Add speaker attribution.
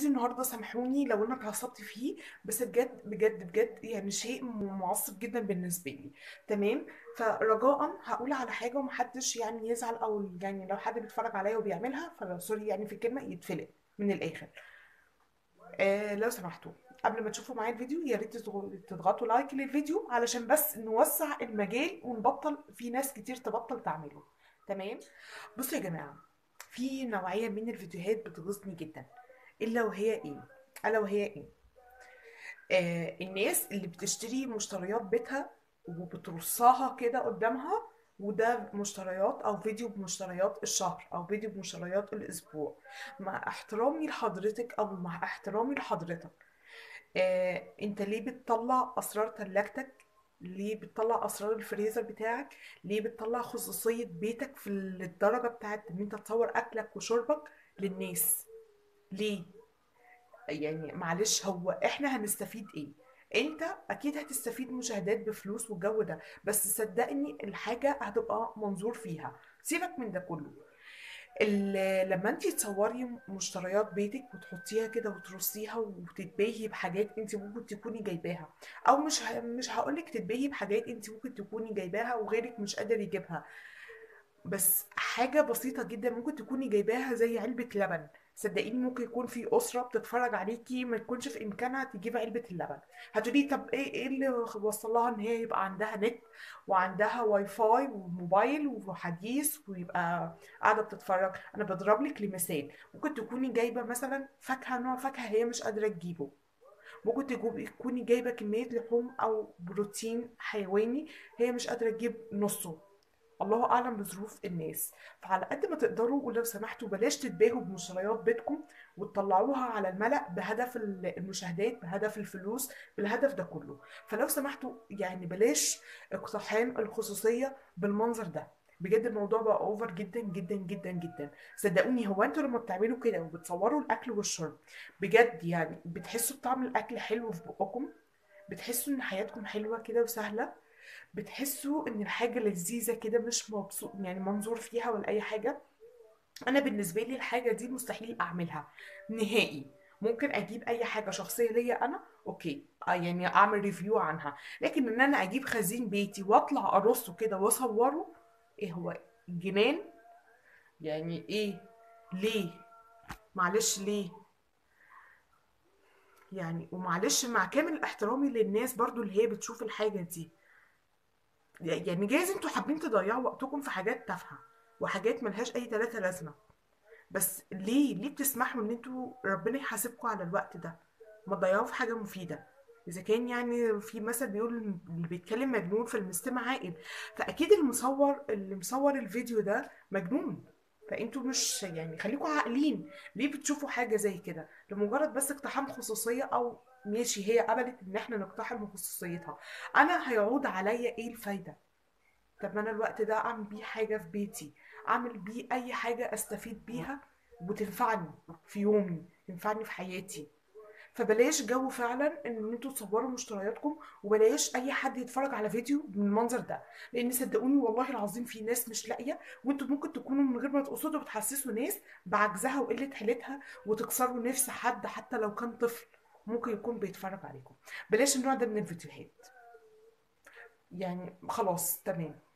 Speaker 1: النهارده سامحوني لو انا اتعصبت فيه بس بجد بجد بجد يعني شيء م- معصب جدا بالنسبه لي تمام فرجاء هقول على حاجه ومحدش يعني يزعل او يعني لو حد بيتفرج عليا وبيعملها فسوري يعني في الكلمه يتفلق من الاخر آه لو سمحتوا قبل ما تشوفوا معايا الفيديو يا ريت تضغ- تضغطوا لايك للفيديو علشان بس نوسع المجال ونبطل في ناس كتير تبطل تعمله تمام بصوا يا جماعه في نوعيه من الفيديوهات بتغيظني جدا الا وهي ايه الا وهي ايه آه الناس اللي بتشتري مشتريات بيتها وبترصاها كده قدامها وده مشتريات او فيديو بمشتريات الشهر او فيديو بمشتريات الاسبوع مع احترامي لحضرتك او مع احترامي لحضرتك آه، انت ليه بتطلع اسرار تلاجتك ليه بتطلع اسرار الفريزر بتاعك ليه بتطلع خصوصية بيتك في الدرجة بتاعت ان انت تصور اكلك وشربك للناس ليه يعني معلش هو احنا هنستفيد ايه انت اكيد هتستفيد مشاهدات بفلوس والجو ده بس صدقني الحاجة هتبقى منظور فيها سيبك من ده كله ال- لما انت تصوري مشتريات بيتك وتحطيها كده وترصيها وتتباهي بحاجات انت ممكن تكوني جايباها او مش ه... مش هقولك تتباهي بحاجات انت ممكن تكوني جايباها وغيرك مش قادر يجيبها بس حاجة بسيطة جدا ممكن تكوني جايباها زي علبة لبن صدقيني ممكن يكون في أسرة بتتفرج عليكي ما يكونش في إمكانها تجيب علبة اللبن هتقولي طب إيه إيه اللي وصل لها إن هي يبقى عندها نت وعندها واي فاي وموبايل وحديث ويبقى قاعدة بتتفرج أنا بضرب لك لمثال ممكن تكوني جايبة مثلا فاكهة نوع فاكهة هي مش قادرة تجيبه ممكن تجيبي- تكوني جايبة كمية لحوم أو بروتين حيواني هي مش قادرة تجيب نصه الله اعلم بظروف الناس فعلى قد ما تقدروا ولو سمحتوا بلاش تتباهوا بمشتريات بيتكم وتطلعوها على الملأ بهدف ال- المشاهدات بهدف الفلوس بالهدف ده كله فلو سمحتوا يعني بلاش اقتحام الخصوصية بالمنظر ده بجد الموضوع بقى اوفر جدا جدا جدا جدا صدقوني هو انتوا لما بتعملوا كده وبتصوروا الاكل والشرب بجد يعني بتحسوا بطعم الاكل حلو في بقكم بتحسوا ان حياتكم حلوة كده وسهلة بتحسوا ان الحاجة لذيذة كده مش مبسوط يعني منظور فيها ولا اي حاجة انا بالنسبة لي الحاجة دي مستحيل اعملها نهائي ممكن اجيب اي حاجة شخصية ليا انا اوكي آه يعني اعمل ريفيو عنها لكن ان انا اجيب خزين بيتي واطلع ارصه كده واصوره ايه هو جنان يعني ايه ليه معلش ليه يعني ومعلش مع كامل احترامي للناس برضو اللي هي بتشوف الحاجة دي يعني جايز انتوا حابين تضيعوا وقتكم في حاجات تافهة وحاجات ملهاش اي تلاتة لازمة بس ليه ليه بتسمحوا ان انتوا ربنا يحاسبكم على الوقت ده ما تضيعوه في حاجة مفيدة اذا كان يعني في مثل بيقول إن اللي بيتكلم مجنون فالمستمع عاقل فاكيد المصور اللي مصور الفيديو ده مجنون فانتوا مش يعني خليكوا عاقلين ليه بتشوفوا حاجة زي كده لمجرد بس اقتحام خصوصية او ماشي هي قبلت ان احنا نقتحم خصوصيتها انا هيعود عليا ايه الفايدة طب ما انا الوقت ده اعمل بيه حاجة في بيتي اعمل بيه اي حاجة استفيد بيها وتنفعني في يومي تنفعني في حياتي فبلاش جو فعلا ان انتوا تصوروا مشترياتكم وبلاش اي حد يتفرج على فيديو بالمنظر ده لان صدقوني والله العظيم في ناس مش لاقيه وانتوا ممكن تكونوا من غير ما تقصدوا بتحسسوا ناس بعجزها وقله حيلتها وتكسروا نفس حد حتى لو كان طفل ممكن يكون بيتفرج عليكم بلاش النوع ده من الفيديوهات يعني خلاص تمام